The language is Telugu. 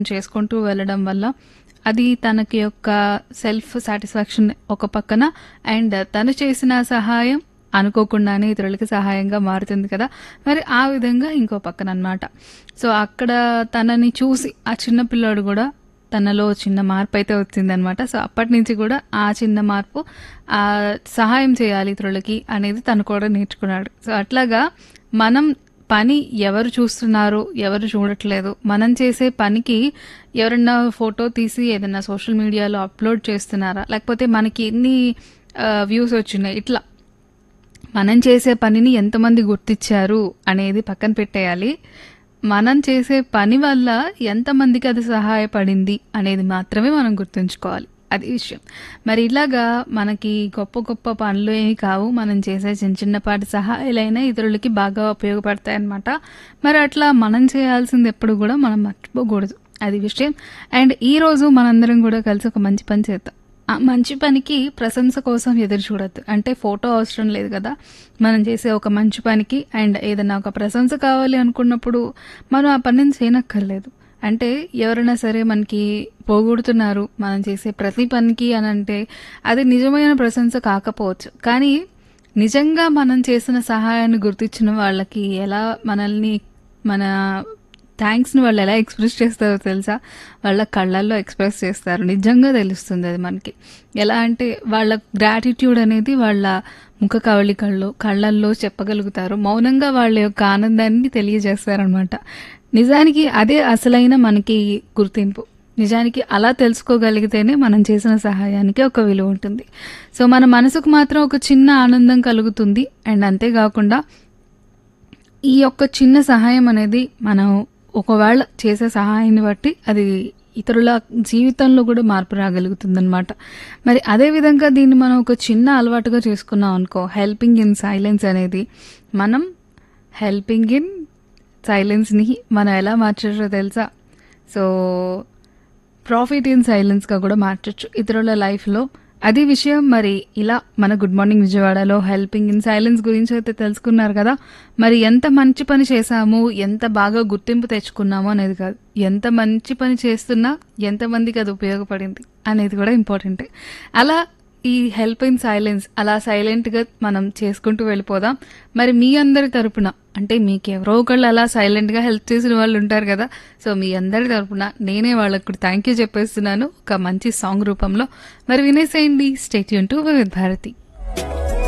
చేసుకుంటూ వెళ్ళడం వల్ల అది తనకి యొక్క సెల్ఫ్ సాటిస్ఫాక్షన్ ఒక పక్కన అండ్ తను చేసిన సహాయం అనుకోకుండానే ఇతరులకి సహాయంగా మారుతుంది కదా మరి ఆ విధంగా ఇంకో పక్కన అన్నమాట సో అక్కడ తనని చూసి ఆ చిన్న పిల్లోడు కూడా తనలో చిన్న మార్పు అయితే వచ్చిందనమాట సో అప్పటి నుంచి కూడా ఆ చిన్న మార్పు ఆ సహాయం చేయాలి ఇతరులకి అనేది తను కూడా నేర్చుకున్నాడు సో అట్లాగా మనం పని ఎవరు చూస్తున్నారు ఎవరు చూడట్లేదు మనం చేసే పనికి ఎవరన్నా ఫోటో తీసి ఏదైనా సోషల్ మీడియాలో అప్లోడ్ చేస్తున్నారా లేకపోతే మనకి ఎన్ని వ్యూస్ వచ్చినాయి ఇట్లా మనం చేసే పనిని ఎంతమంది గుర్తించారు అనేది పక్కన పెట్టేయాలి మనం చేసే పని వల్ల ఎంతమందికి అది సహాయపడింది అనేది మాత్రమే మనం గుర్తుంచుకోవాలి అది విషయం మరి ఇలాగా మనకి గొప్ప గొప్ప పనులు ఏమి కావు మనం చేసే చిన్న చిన్నపాటి సహాయాలైనా ఇతరులకి బాగా ఉపయోగపడతాయి అన్నమాట మరి అట్లా మనం చేయాల్సింది ఎప్పుడు కూడా మనం మర్చిపోకూడదు అది విషయం అండ్ ఈ రోజు మనందరం కూడా కలిసి ఒక మంచి పని చేద్దాం ఆ మంచి పనికి ప్రశంస కోసం ఎదురు చూడొద్దు అంటే ఫోటో అవసరం లేదు కదా మనం చేసే ఒక మంచి పనికి అండ్ ఏదైనా ఒక ప్రశంస కావాలి అనుకున్నప్పుడు మనం ఆ పనిని చేయనక్కర్లేదు అంటే ఎవరైనా సరే మనకి పోగొడుతున్నారు మనం చేసే ప్రతి పనికి అని అంటే అది నిజమైన ప్రశంస కాకపోవచ్చు కానీ నిజంగా మనం చేసిన సహాయాన్ని గుర్తించిన వాళ్ళకి ఎలా మనల్ని మన థ్యాంక్స్ని వాళ్ళు ఎలా ఎక్స్ప్రెస్ చేస్తారో తెలుసా వాళ్ళ కళ్ళల్లో ఎక్స్ప్రెస్ చేస్తారు నిజంగా తెలుస్తుంది అది మనకి ఎలా అంటే వాళ్ళ గ్రాటిట్యూడ్ అనేది వాళ్ళ ముఖ కవళికల్లో కళ్ళల్లో చెప్పగలుగుతారు మౌనంగా వాళ్ళ యొక్క ఆనందాన్ని తెలియజేస్తారనమాట నిజానికి అదే అసలైన మనకి గుర్తింపు నిజానికి అలా తెలుసుకోగలిగితేనే మనం చేసిన సహాయానికి ఒక విలువ ఉంటుంది సో మన మనసుకు మాత్రం ఒక చిన్న ఆనందం కలుగుతుంది అండ్ అంతేకాకుండా ఈ యొక్క చిన్న సహాయం అనేది మనం ఒకవేళ చేసే సహాయాన్ని బట్టి అది ఇతరుల జీవితంలో కూడా మార్పు రాగలుగుతుందన్నమాట మరి అదే విధంగా దీన్ని మనం ఒక చిన్న అలవాటుగా చేసుకున్నాం అనుకో హెల్పింగ్ ఇన్ సైలెన్స్ అనేది మనం హెల్పింగ్ ఇన్ సైలెన్స్ని మనం ఎలా మార్చచ్చో తెలుసా సో ప్రాఫిట్ ఇన్ సైలెన్స్గా కూడా మార్చచ్చు ఇతరుల లైఫ్లో అది విషయం మరి ఇలా మన గుడ్ మార్నింగ్ విజయవాడలో హెల్పింగ్ ఇన్ సైలెన్స్ గురించి అయితే తెలుసుకున్నారు కదా మరి ఎంత మంచి పని చేశాము ఎంత బాగా గుర్తింపు తెచ్చుకున్నాము అనేది కాదు ఎంత మంచి పని చేస్తున్నా ఎంతమందికి అది ఉపయోగపడింది అనేది కూడా ఇంపార్టెంటే అలా ఈ హెల్ప్ ఇన్ సైలెన్స్ అలా సైలెంట్గా మనం చేసుకుంటూ వెళ్ళిపోదాం మరి మీ అందరి తరపున అంటే మీకు ఎవరో ఒకళ్ళు అలా సైలెంట్గా హెల్ప్ చేసిన వాళ్ళు ఉంటారు కదా సో మీ అందరి తరపున నేనే వాళ్ళకు కూడా థ్యాంక్ యూ చెప్పేస్తున్నాను ఒక మంచి సాంగ్ రూపంలో మరి వినేసేయండి stay tuned to Bharati